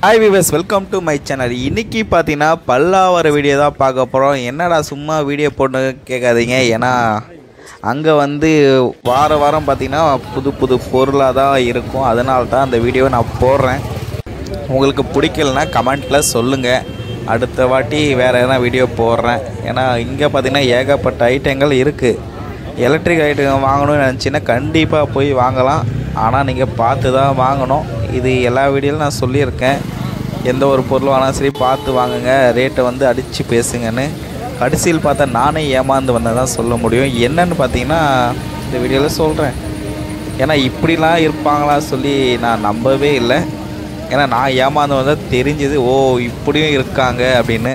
Hi viewers welcome to my channel இன்னைக்கு பார்த்தீங்கன்னா பல்லாவர video தான் பார்க்க போகிறோம் என்னடா சும்மா வீடியோ போட்டு கேட்காதீங்க ஏன்னா அங்கே வந்து வார வாரம் பார்த்தீங்கன்னா புது புது பொருளாக தான் இருக்கும் அதனால தான் அந்த வீடியோவை நான் போடுறேன் உங்களுக்கு பிடிக்கலனா கமெண்ட்டில் சொல்லுங்கள் அடுத்த வாட்டி வேறு எதனா வீடியோ போடுறேன் ஏன்னா இங்கே பார்த்தீங்கன்னா ஏகப்பட்ட ஐட்டங்கள் இருக்குது எலக்ட்ரிக் ஐட்டம் வாங்கணும்னு நினச்சின்னா கண்டிப்பாக போய் வாங்கலாம் ஆனால் நீங்கள் பார்த்து தான் வாங்கணும் இது எல்லா வீடியோலும் நான் சொல்லியிருக்கேன் எந்த ஒரு பொருள் வாங்கினாலும் சரி பார்த்து வாங்குங்க ரேட்டை வந்து அடித்து பேசுங்கன்னு கடைசியில் பார்த்தா நானே ஏமாந்து வந்தேன் தான் சொல்ல முடியும் என்னன்னு பார்த்தீங்கன்னா இந்த வீடியோவில் சொல்கிறேன் ஏன்னா இப்படிலாம் இருப்பாங்களா சொல்லி நான் நம்பவே இல்லை ஏன்னா நான் ஏமாந்து வந்தால் தெரிஞ்சது ஓ இப்படியும் இருக்காங்க அப்படின்னு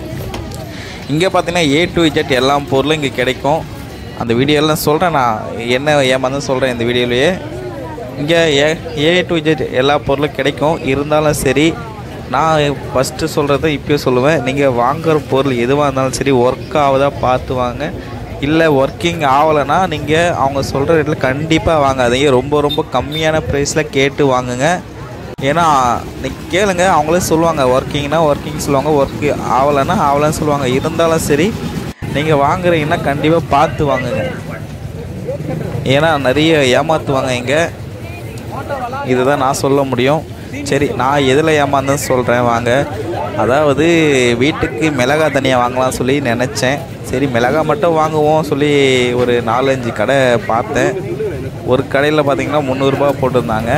இங்கே பார்த்தீங்கன்னா ஏ டு இஜெட் எல்லா பொருளும் இங்கே கிடைக்கும் அந்த வீடியோலாம் சொல்கிறேன் நான் என்ன ஏமாந்து சொல்கிறேன் இந்த வீடியோலையே இங்கே ஏ ஏ டு இஜெட் எல்லா பொருளும் கிடைக்கும் இருந்தாலும் சரி நான் ஃபஸ்ட்டு சொல்கிறத இப்போயே சொல்லுவேன் நீங்கள் வாங்குற பொருள் எதுவாக இருந்தாலும் சரி ஒர்க் ஆகுதா பார்த்து வாங்க இல்லை ஒர்க்கிங் ஆகலைன்னா நீங்கள் அவங்க சொல்கிற ரேட்டில் கண்டிப்பாக வாங்காதீங்க ரொம்ப ரொம்ப கம்மியான ப்ரைஸில் கேட்டு வாங்குங்க ஏன்னா நீங்கள் கேளுங்க அவங்களே சொல்லுவாங்க ஒர்க்கிங்னா ஒர்க்கிங் சொல்லுவாங்க ஒர்க்கு ஆகலைன்னா ஆகலைன்னு சொல்லுவாங்க இருந்தாலும் சரி நீங்கள் வாங்குறீங்கன்னா கண்டிப்பாக பார்த்து வாங்குங்க ஏன்னா நிறைய ஏமாற்றுவாங்க இங்கே இதுதான் நான் சொல்ல முடியும் சரி நான் எதில் ஏமாந்தேன்னு சொல்கிறேன் வாங்க அதாவது வீட்டுக்கு மிளகா தனியாக வாங்கலாம் சொல்லி நினச்சேன் சரி மிளகா மட்டும் வாங்குவோம் சொல்லி ஒரு நாலஞ்சு கடை பார்த்தேன் ஒரு கடையில் பார்த்தீங்கன்னா முந்நூறுரூபா போட்டிருந்தாங்க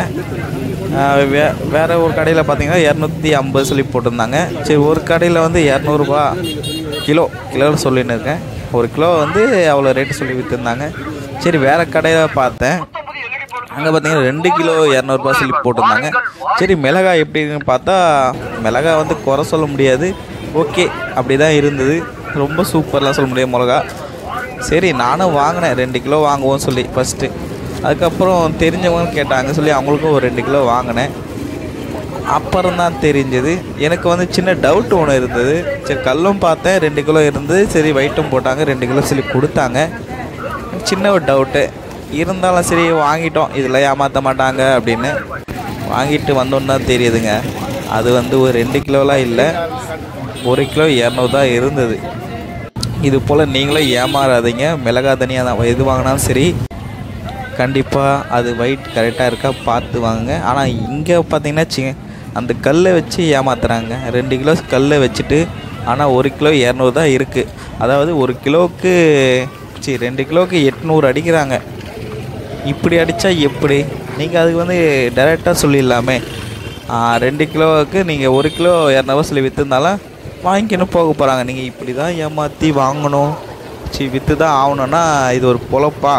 ஆஹ் வே வேறு ஒரு கடையில் பார்த்தீங்கன்னா இரநூத்தி ஐம்பது சொல்லி போட்டிருந்தாங்க சரி ஒரு கடையில் வந்து இரநூறுபா கிலோ கிலோவில் சொல்லின்னு இருக்கேன் ஒரு கிலோ வந்து அவ்வளோ ரேட்டு சொல்லி விற்றுருந்தாங்க சரி வேறு கடையில் பார்த்தேன் அங்கே பார்த்தீங்கன்னா ரெண்டு கிலோ இரநூறுபா சொல்லி போட்டிருந்தாங்க சரி மிளகாய் எப்படின்னு பார்த்தா மிளகாய் வந்து குறை சொல்ல முடியாது ஓகே அப்படி தான் இருந்தது ரொம்ப சூப்பர்லாம் சொல்ல முடியாது மிளகா சரி நானும் வாங்கினேன் ரெண்டு கிலோ வாங்குவோம் சொல்லி ஃபஸ்ட்டு அதுக்கப்புறம் தெரிஞ்சவங்க கேட்டாங்க சொல்லி அவங்களுக்கும் ஒரு ரெண்டு கிலோ வாங்கினேன் அப்புறம் தான் தெரிஞ்சது எனக்கு வந்து சின்ன டவுட் ஒன்று இருந்தது சரி கல்லும் பார்த்தேன் ரெண்டு கிலோ இருந்தது சரி வெயிட்டும் போட்டாங்க ரெண்டு கிலோ சொல்லி கொடுத்தாங்க சின்ன ஒரு டவுட்டு இருந்தாலும் சரி வாங்கிட்டோம் இதில் ஏமாற்ற மாட்டாங்க அப்படின்னு வாங்கிட்டு வந்தோன்னு தான் தெரியுதுங்க அது வந்து ஒரு ரெண்டு கிலோலாம் இல்லை ஒரு கிலோ இரநூறு தான் இருந்தது இது போல் நீங்களும் ஏமாறாதீங்க மிளகா தனியாக தான் எது வாங்கினாலும் சரி கண்டிப்பாக அது வெயிட் கரெக்டாக இருக்கா பார்த்து வாங்குங்க ஆனால் இங்கே பார்த்தீங்கன்னா சி அந்த கல்லை வச்சு ஏமாத்துறாங்க ரெண்டு கிலோ கல்லை வச்சுட்டு ஆனால் ஒரு கிலோ இரநூறு தான் இருக்குது அதாவது ஒரு கிலோவுக்கு சி ரெண்டு கிலோவுக்கு எட்நூறு அடிக்கிறாங்க இப்படி அடித்தா எப்படி நீங்கள் அதுக்கு வந்து டைரெக்டாக சொல்லிடலாமே ஆ, ரெண்டு கிலோவுக்கு நீங்கள் ஒரு கிலோ இரநூறுவா சொல்லி விற்றுருந்தாலும் வாங்கிக்கணும் போக போகிறாங்க நீங்கள் இப்படி தான் ஏமாற்றி வாங்கணும் சி விற்று தான் ஆகணுன்னா இது ஒரு பொழப்பா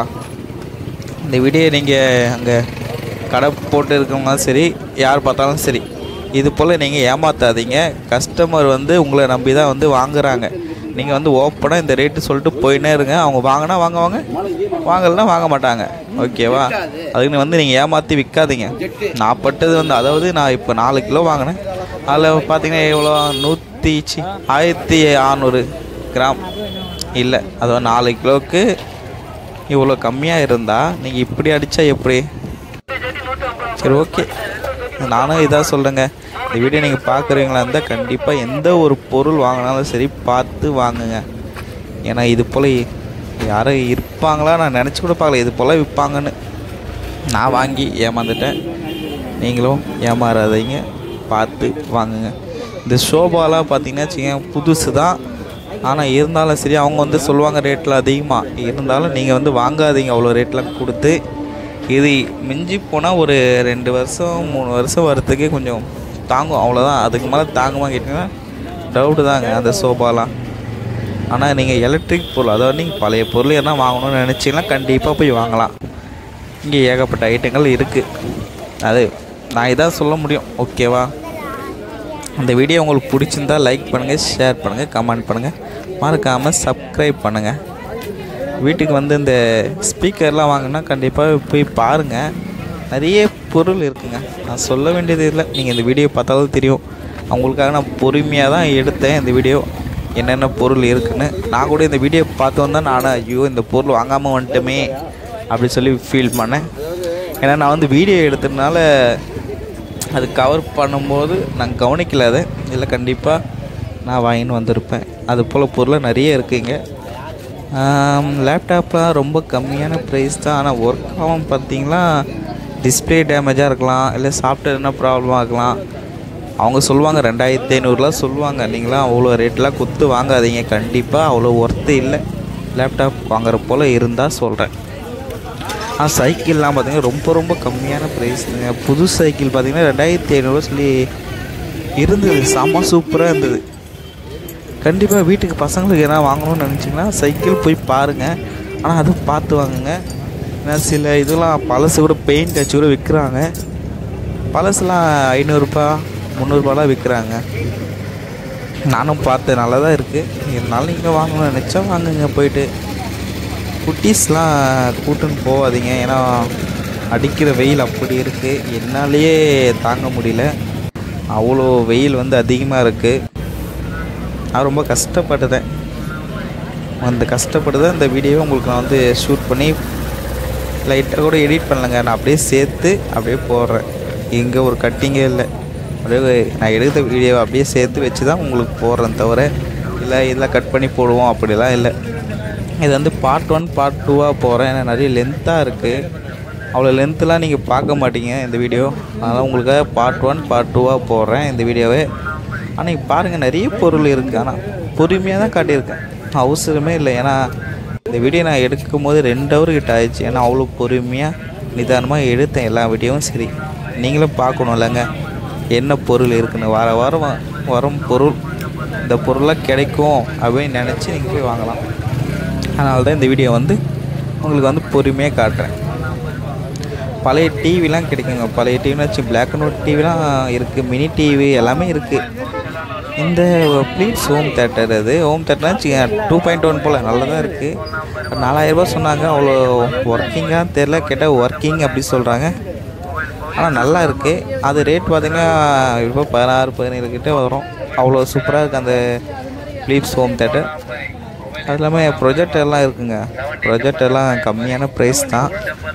இந்த வீடியோ நீங்கள் அங்கே கடை போட்டு இருக்கவங்களும் சரி யார் பார்த்தாலும் சரி இது போல் நீங்கள் ஏமாற்றாதீங்க கஸ்டமர் வந்து உங்களை நம்பி தான் வந்து வாங்குறாங்க நீங்கள் வந்து ஓப்பனாக இந்த ரேட்டு சொல்லிட்டு போயினே இருங்க அவங்க வாங்கினா வாங்குவாங்க வாங்கலைன்னா வாங்க மாட்டாங்க ஓகேவா அதுக்கு வந்து நீங்கள் ஏமாற்றி விற்காதீங்க நான் பட்டது வந்து அதாவது நான் இப்போ நாலு கிலோ வாங்கினேன் அதில் பார்த்தீங்கன்னா எவ்வளோ நூற்றி சி ஆயிரத்தி அறநூறு கிராம் இல்லை அதாவது நாலு கிலோவுக்கு இவ்வளோ கம்மியாக இருந்தால் நீங்கள் இப்படி அடித்தா எப்படி சரி ஓகே நானும் இதாக சொல்கிறேங்க இந்த வீடியோ நீங்கள் பார்க்குறீங்களா இருந்தால் கண்டிப்பாக எந்த ஒரு பொருள் வாங்கினாலும் சரி பார்த்து வாங்குங்க ஏன்னா இது போல் யாரும் இருப்பாங்களா நான் நினச்சி கூட பார்க்கல இது போல் விற்பாங்கன்னு நான் வாங்கி ஏமாந்துட்டேன் நீங்களும் ஏமாறாதீங்க பார்த்து வாங்குங்க இந்த ஷோபாலாம் பார்த்தீங்கன்னா வச்சுக்கோங்க புதுசு தான் ஆனால் இருந்தாலும் சரி அவங்க வந்து சொல்லுவாங்க ரேட்டில் அதிகமாக இருந்தாலும் நீங்கள் வந்து வாங்காதீங்க அவ்வளோ ரேட்லாம் கொடுத்து இது மிஞ்சி போனால் ஒரு ரெண்டு வருஷம் மூணு வருஷம் வரத்துக்கே கொஞ்சம் தாங்கும் அவ்வளோதான் அதுக்கு மேலே தாங்குமா கேட்டிங்கன்னா டவுட்டு தாங்க அந்த சோபாலாம் ஆனால் நீங்கள் எலக்ட்ரிக் பொருள் அதாவது நீங்கள் பழைய பொருள் என்ன வாங்கணும்னு நினச்சிங்கன்னா கண்டிப்பாக போய் வாங்கலாம் இங்கே ஏகப்பட்ட ஐட்டங்கள் இருக்குது அது நான் இதான் சொல்ல முடியும் ஓகேவா இந்த வீடியோ உங்களுக்கு பிடிச்சிருந்தா லைக் பண்ணுங்கள் ஷேர் பண்ணுங்கள் கமெண்ட் பண்ணுங்கள் மறக்காமல் சப்ஸ்கிரைப் பண்ணுங்கள் வீட்டுக்கு வந்து இந்த ஸ்பீக்கர்லாம் வாங்கினா கண்டிப்பாக போய் பாருங்கள் நிறைய பொருள் இருக்குங்க நான் சொல்ல வேண்டியது இல்லை நீங்கள் இந்த வீடியோ பார்த்தாலும் தெரியும் அவங்களுக்காக நான் பொறுமையாக தான் எடுத்தேன் இந்த வீடியோ என்னென்ன பொருள் இருக்குன்னு நான் கூட இந்த வீடியோ பார்த்து வந்தால் நானும் ஐயோ இந்த பொருள் வாங்காமல் வந்துட்டோமே அப்படி சொல்லி ஃபீல் பண்ணேன் ஏன்னா நான் வந்து வீடியோ எடுத்ததுனால அது கவர் பண்ணும்போது நான் கவனிக்கல அதை இல்லை கண்டிப்பாக நான் வாங்கின்னு வந்திருப்பேன் அது போல் பொருளை நிறைய இருக்குங்க லேப்டாப்லாம் ரொம்ப கம்மியான ப்ரைஸ் தான் ஆனால் ஒர்க் ஆகும் பார்த்தீங்கன்னா டிஸ்பிளே டேமேஜாக இருக்கலாம் இல்லை சாஃப்ட்வேர் என்ன ப்ராப்ளமாக இருக்கலாம் அவங்க சொல்லுவாங்க ரெண்டாயிரத்தி ஐநூறுலாம் சொல்லுவாங்க நீங்களாம் அவ்வளோ ரேட்லாம் கொடுத்து வாங்காதீங்க கண்டிப்பாக அவ்வளோ ஒர்த்து இல்லை லேப்டாப் வாங்குற போல் இருந்தால் சொல்கிறேன் ஆ சைக்கிள்லாம் பார்த்தீங்கன்னா ரொம்ப ரொம்ப கம்மியான ப்ரைஸுங்க புது சைக்கிள் பார்த்தீங்கன்னா ரெண்டாயிரத்தி ஐநூறுவா சொல்லி இருந்தது செம்ம சூப்பராக இருந்தது கண்டிப்பாக வீட்டுக்கு பசங்களுக்கு எதனா வாங்கணும்னு நினச்சிங்கன்னா சைக்கிள் போய் பாருங்கள் ஆனால் அதுவும் பார்த்து வாங்குங்க ஏன்னா சில இதெல்லாம் பழசு கூட பெயிண்ட் அடிச்சு கூட விற்கிறாங்க பழசுலாம் ஐநூறுரூபா முந்நூறுபாலாம் விற்கிறாங்க நானும் பார்த்தேன் நல்லா தான் இருக்குது இருந்தாலும் நீங்கள் வாங்கணும்னு நினச்சா வாங்குங்க போயிட்டு குட்டீஸ்லாம் கூட்டுன்னு போகாதீங்க ஏன்னா அடிக்கிற வெயில் அப்படி இருக்குது என்னாலேயே தாங்க முடியல அவ்வளோ வெயில் வந்து அதிகமாக இருக்குது நான் ரொம்ப கஷ்டப்பட்டுட்டேன் அந்த கஷ்டப்பட்டு தான் இந்த வீடியோவை உங்களுக்கு நான் வந்து ஷூட் பண்ணி லைட்டாக கூட எடிட் பண்ணலங்க நான் அப்படியே சேர்த்து அப்படியே போடுறேன் இங்கே ஒரு கட்டிங்கே இல்லை அப்படியே நான் எடுத்த வீடியோவை அப்படியே சேர்த்து வச்சு தான் உங்களுக்கு போடுறேன் தவிர இல்லை இதெல்லாம் கட் பண்ணி போடுவோம் அப்படிலாம் இல்லை இது வந்து பார்ட் ஒன் பார்ட் டூவாக போகிறேன் ஏன்னா நிறைய லென்த்தாக இருக்குது அவ்வளோ லென்த்துலாம் நீங்கள் பார்க்க மாட்டீங்க இந்த வீடியோ அதனால் உங்களுக்காக பார்ட் ஒன் பார்ட் டூவாக போடுறேன் இந்த வீடியோவை ஆனால் நீங்கள் பாருங்கள் நிறைய பொருள் இருக்குது ஆனால் பொறுமையாக தான் காட்டியிருக்கேன் அவசரமே இல்லை ஏன்னா இந்த வீடியோ நான் எடுக்கும் போது ரெண்டு ஹவர் கிட்ட ஆயிடுச்சு ஏன்னா அவ்வளோ பொறுமையாக நிதானமாக எடுத்தேன் எல்லா வீடியோவும் சரி நீங்களும் பார்க்கணும் இல்லைங்க என்ன பொருள் இருக்குன்னு வார வாரம் வ- வரும் பொருள் இந்த பொருளாக கிடைக்கும் அப்படின்னு நினச்சி நீங்கள் போய் வாங்கலாம் அதனால தான் இந்த வீடியோ வந்து உங்களுக்கு வந்து பொறுமையாக காட்டுறேன் பழைய டிவிலாம் கிடைக்குங்க பழைய டிவினா வச்சு பிளாக் அண்ட் ஒயிட் டிவிலாம் இருக்குது மினி டிவி எல்லாமே இருக்குது இந்த ப்ளீட்ஸ் ஹோம் தேட்டர் அது ஹோம் தேட்டர்னா டூ பாயிண்ட் ஒன் போல் நல்லா தான் இருக்குது நாலாயிரரூபா சொன்னாங்க அவ்வளோ ஒர்க்கிங்காக தெரில கேட்டால் ஒர்க்கிங் அப்படி சொல்கிறாங்க ஆனால் நல்லா இருக்குது அது ரேட் பார்த்திங்கன்னா இப்போ பதினாறு பதினேழு கிட்ட வரும் அவ்வளோ சூப்பராக இருக்குது அந்த ப்ளீப்ஸ் ஹோம் தேட்டர் அது இல்லாமல் ப்ரொஜெக்ட் எல்லாம் இருக்குங்க ப்ரொஜெக்ட் எல்லாம் கம்மியான ப்ரைஸ் தான்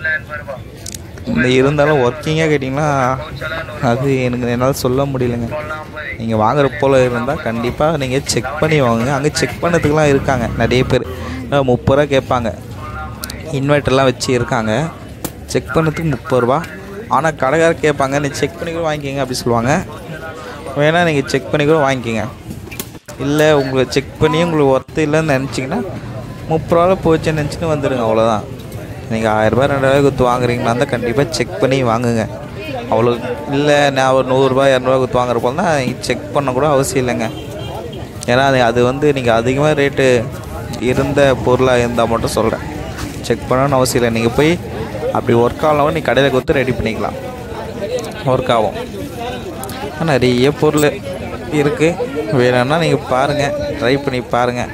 இந்த இருந்தாலும் ஒர்க்கிங்காக கேட்டிங்கன்னா அது எனக்கு என்னால் சொல்ல முடியலங்க நீங்கள் வாங்குற போல் இருந்தால் கண்டிப்பாக நீங்கள் செக் பண்ணி வாங்குங்க அங்கே செக் பண்ணதுக்கெலாம் இருக்காங்க நிறைய பேர் இன்னும் முப்பது ரூபா கேட்பாங்க இன்வெர்ட்டர்லாம் வச்சு இருக்காங்க செக் பண்ணதுக்கு முப்பது ரூபா ஆனால் கடைக்காரர் கேட்பாங்க நீ செக் பண்ணி கூட வாங்கிக்கிங்க அப்படி சொல்லுவாங்க வேணால் நீங்கள் செக் பண்ணி கூட வாங்கிக்கிங்க இல்லை உங்களுக்கு செக் பண்ணி உங்களுக்கு ஒர்த்து இல்லைன்னு நினச்சிங்கன்னா முப்பது ரூபாவில் போச்சுன்னு நினச்சிட்டு வந்துடுங்க அவ்வளோதான் நீங்கள் ஆயிரரூபா ரெண்டாயிரம் கொடுத்து வாங்குறீங்களா இருந்தால் கண்டிப்பாக செக் பண்ணி வாங்குங்க அவ்வளோ இல்லை நான் ஒரு நூறுரூபா இரநூறுவா கொடுத்து வாங்குற போலனா செக் பண்ண கூட அவசியம் இல்லைங்க ஏன்னா அது அது வந்து நீங்கள் அதிகமாக ரேட்டு இருந்த பொருளாக இருந்தால் மட்டும் சொல்கிறேன் செக் பண்ணணும்னு அவசியம் இல்லை நீங்கள் போய் அப்படி ஒர்க் ஆகலாம் நீ கடையில் கொடுத்து ரெடி பண்ணிக்கலாம் ஒர்க் ஆகும் ஆனா, நிறைய பொருள் இருக்குது வேணும்னா நீங்கள் பாருங்கள் ட்ரை பண்ணி பாருங்கள்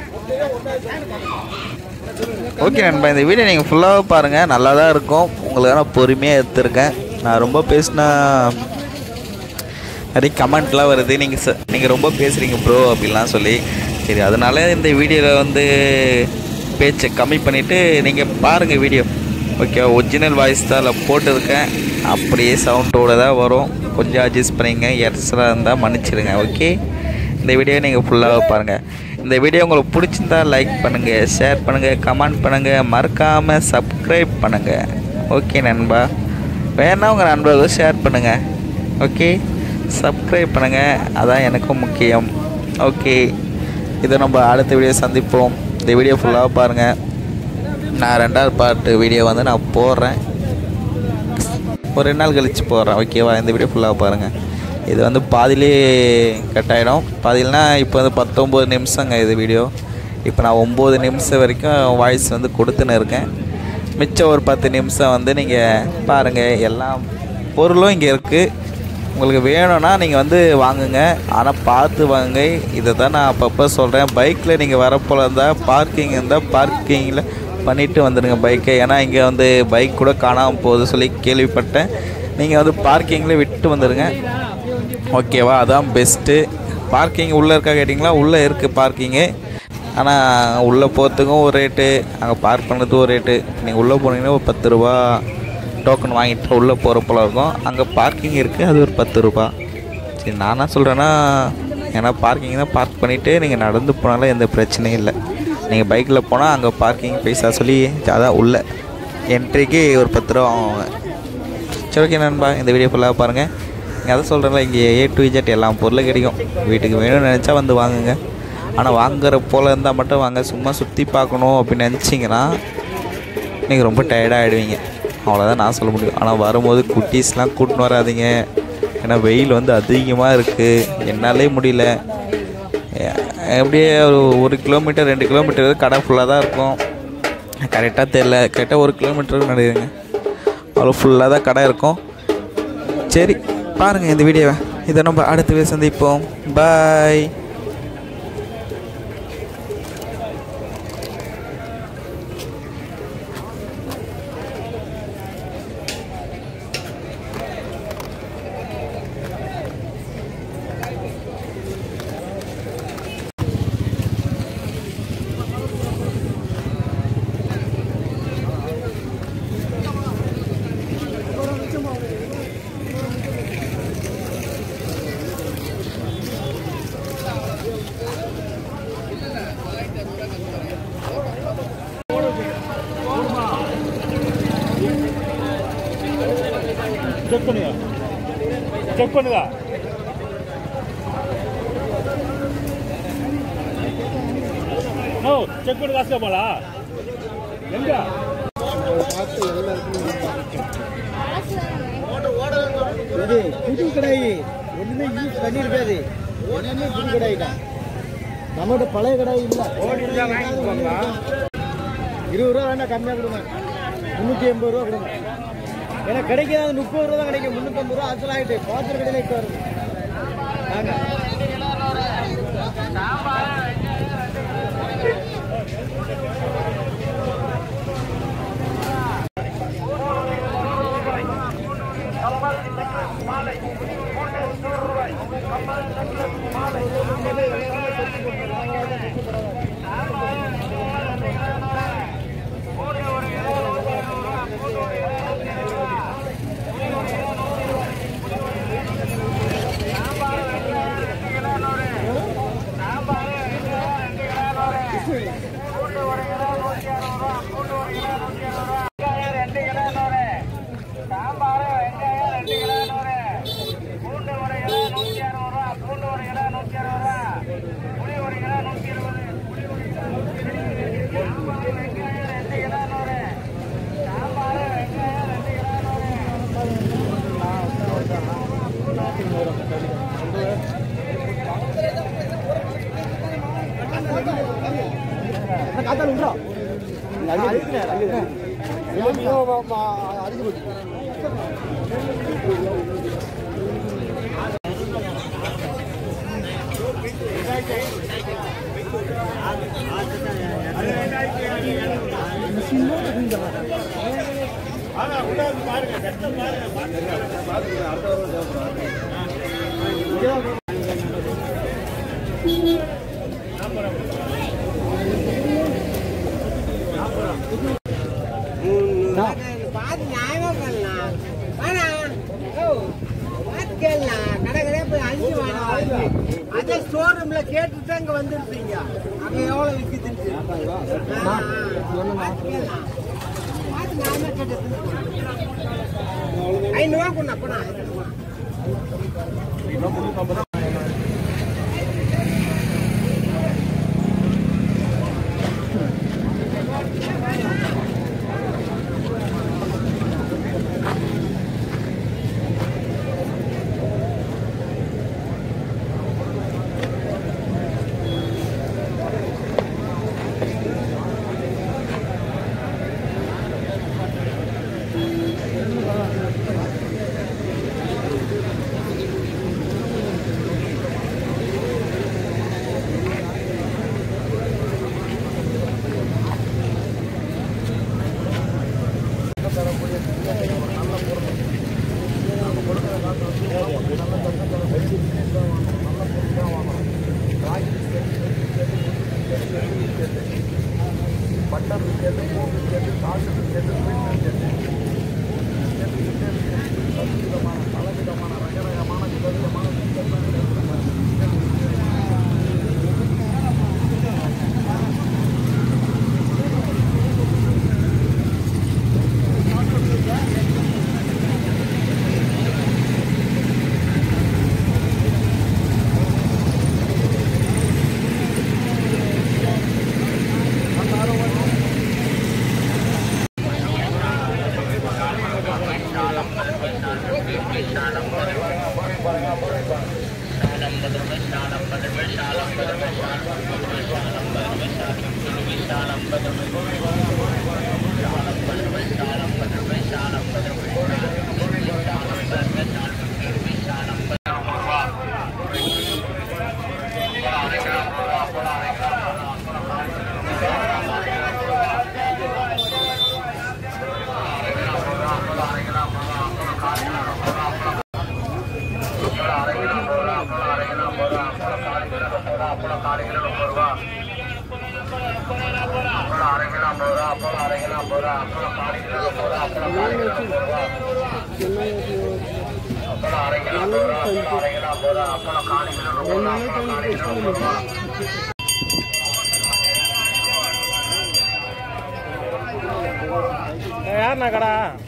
ஓகே நண்பா இந்த வீடியோ நீங்கள் ஃபுல்லாக பாருங்கள் நல்லா தான் இருக்கும் உங்களுக்கான பொறுமையாக எடுத்துருக்கேன் நான் ரொம்ப பேசினா நிறைய கமெண்ட்லாம் வருது நீங்கள் ச நீங்கள் ரொம்ப பேசுகிறீங்க ப்ரோ அப்படிலாம் சொல்லி சரி அதனால இந்த வீடியோவில் வந்து பேச்சை கம்மி பண்ணிவிட்டு நீங்கள் பாருங்கள் வீடியோ ஓகே ஒரிஜினல் வாய்ஸ் தான் அதில் போட்டிருக்கேன் அப்படியே சவுண்டோட தான் வரும் கொஞ்சம் அட்ஜஸ்ட் பண்ணிங்க எரசலாக இருந்தால் மன்னிச்சிடுங்க ஓகே இந்த வீடியோ நீங்கள் ஃபுல்லாக பாருங்கள் இந்த வீடியோ உங்களுக்கு பிடிச்சிருந்தா லைக் பண்ணுங்கள் ஷேர் பண்ணுங்கள் கமெண்ட் பண்ணுங்கள் மறக்காமல் சப்ஸ்கிரைப் பண்ணுங்கள் ஓகே நண்பா வேணா உங்கள் நண்பர்களும் ஷேர் பண்ணுங்கள் ஓகே சப்ஸ்கிரைப் பண்ணுங்கள் அதான் எனக்கும் முக்கியம் ஓகே இதை நம்ம அடுத்த வீடியோ சந்திப்போம் இந்த வீடியோ ஃபுல்லாக பாருங்கள் நான் ரெண்டாவது பார்ட் வீடியோ வந்து நான் போடுறேன் ஒரு ரெண்டு நாள் கழித்து போடுறேன் ஓகேவா இந்த வீடியோ ஃபுல்லாக பாருங்கள் இது வந்து பாதியிலே கட் ஆகிடும் பாதியில்னா இப்போ வந்து பத்தொம்போது நிமிஷங்க இது வீடியோ இப்போ நான் ஒம்பது நிமிஷம் வரைக்கும் வாய்ஸ் வந்து கொடுத்துன்னு இருக்கேன் மிச்சம் ஒரு பத்து நிமிஷம் வந்து நீங்கள் பாருங்கள் எல்லாம் பொருளும் இங்கே இருக்குது உங்களுக்கு வேணும்னா நீங்கள் வந்து வாங்குங்க ஆனால் பார்த்து வாங்க இதை தான் நான் அப்பப்போ சொல்கிறேன் பைக்கில் நீங்கள் வரப்போல இருந்தால் பார்க்கிங் இருந்தால் பார்க்கிங்கில் பண்ணிவிட்டு வந்துடுங்க பைக்கை ஏன்னா இங்கே வந்து பைக் கூட காணாமல் போகுது சொல்லி கேள்விப்பட்டேன் நீங்கள் வந்து பார்க்கிங்கில் விட்டு வந்துடுங்க ஓகேவா அதான் பெஸ்ட்டு பார்க்கிங் உள்ளே இருக்கா கேட்டிங்களா உள்ளே இருக்குது பார்க்கிங்கு ஆனால் உள்ளே போகிறதுக்கும் ஒரு ரேட்டு அங்கே பார்க் பண்ணுறதுக்கும் ஒரு ரேட்டு நீங்கள் உள்ளே போனீங்கன்னா ஒரு பத்து ரூபா டோக்கன் வாங்கிட்டு உள்ளே போகிற போல இருக்கும் அங்கே பார்க்கிங் இருக்குது அது ஒரு பத்து ரூபா சரி நான் என்ன சொல்கிறேன்னா ஏன்னா பார்க்கிங் தான் பார்க் பண்ணிவிட்டு நீங்கள் நடந்து போனாலும் எந்த பிரச்சனையும் இல்லை நீங்கள் பைக்கில் போனால் அங்கே பார்க்கிங் பைசா சொல்லி அதான் உள்ள என்ட்ரிக்கு ஒரு பத்து ரூபா வாங்குவாங்க சரி ஓகே நண்பா இந்த வீடியோ ஃபுல்லாக பாருங்கள் இங்கே அதை சொல்கிறேன்ல இங்கே ஏ டு இஜெட் எல்லா பொருளும் கிடைக்கும் வீட்டுக்கு வேணும்னு நினச்சா வந்து வாங்குங்க ஆனால் வாங்குற போல் இருந்தால் மட்டும் வாங்க சும்மா சுற்றி பார்க்கணும் அப்படின்னு நினச்சிங்கன்னா நீங்கள் ரொம்ப டயர்டாக ஆகிடுவீங்க அவ்வளோதான் நான் சொல்ல முடியும் ஆனால் வரும்போது குட்டீஸ்லாம் கூட்டின்னு வராதீங்க ஏன்னா வெயில் வந்து அதிகமாக இருக்குது என்னாலே முடியல எ- எப்படியே ஒரு ஒரு கிலோமீட்டர் ரெண்டு கிலோமீட்டர் கடை ஃபுல்லாக தான் இருக்கும் கரெக்டாக தெரில கரெக்டாக ஒரு கிலோமீட்டருக்கு நடுதுங்க அவ்வளோ ஃபுல்லாக தான் கடை இருக்கும் சரி பாருங்கள் இந்த வீடியோவை இதை நம்ம அடுத்த வீடியோ சந்திப்போம் பாய் செக் பண்ணுங்க செக் பண்ணுங்க நோ செக் பண்ணி காசு கேட்பாளா எங்க இது புது கடாய் ஒண்ணுமே யூஸ் பண்ணிருக்காது ஒண்ணுமே புது கடாய் தான் நம்மகிட்ட பழைய கடாய் இல்ல இருபது ரூபா வேணா கம்மியா கொடுங்க முந்நூற்றி எண்பது ரூபா கொடுங்க ஏன்னா கிடைக்கிறது முப்பது ரூபா தான் கிடைக்கும் முந்நூற்றம்பது ரூபா அசல் ஆகிட்டு பாத்திர கடையில் இப்போ வருது வாங்க காத்தால விட்றா அடிச்சு போச்சு பார்த்து நியாயமா பண்ணலாம் ஆனா ஓ, பார்த்து கேளலாம் கடை கடையா போய் அழிஞ்சு வேணாம் அதே ஸ்டோர் ரூம்ல கேட்டுட்டு அங்க வந்துருப்பீங்க அங்க எவ்வளவு விக்குதுன்னு ஆ, ஆ, பார்த்து கேளலாம். பார்த்து நியாயமா கேட்டு ஐநூறுவா கொண்டா போனா யாருண்ணா கடா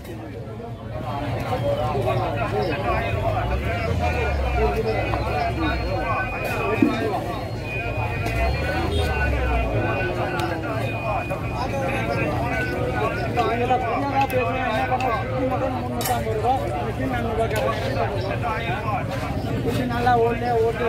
நல்லா ஓட்டு ஓட்டு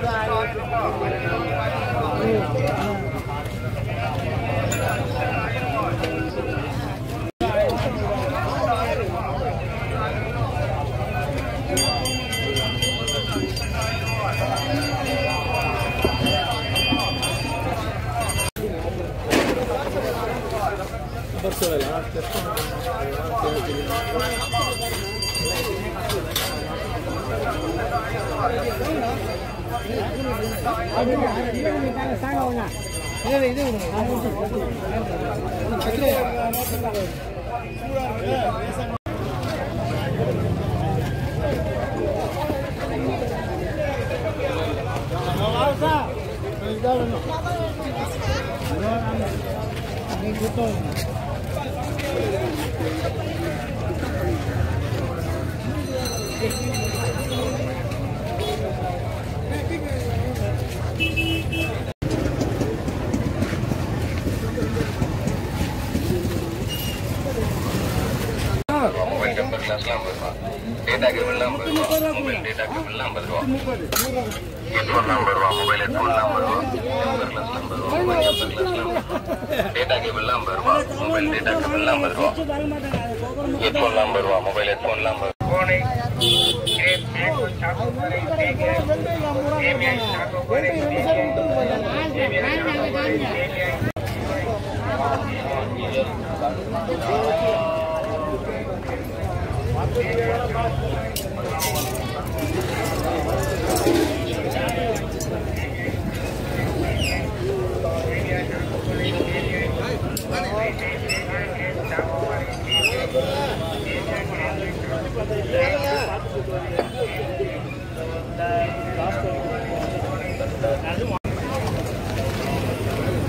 மொபைல் டெம்பர் கிளாஸ்லாம் ஐம்பது ரூபா டேட்டா கேபிள்லாம் ஐம்பது ரூபா மொபைல் டேட்டா கேபிள்லாம் ஐம்பது ரூபா ஹெட்ஃபோன் ஐம்பது ரூபா மொபைல் ஹெட்ஃபோன்லாம் ஐம்பது ரூபா டெம்பர் கிளாஸ் ஐம்பது ரூபா மொபைல் டெம்பர் கிளாஸ்லாம் டேட்டா கேபிள்லாம் ஐம்பது ரூபா மொபைல் டேட்டா கேபிள்லாம் ஐம்பது ரூபா ஹெட்ஃபோன்லாம் ஐம்பது ரூபா மொபைல் ஹெட்ஃபோன்லாம் ஐம்பது ஃபோனை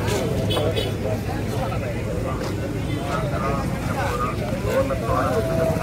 ஆ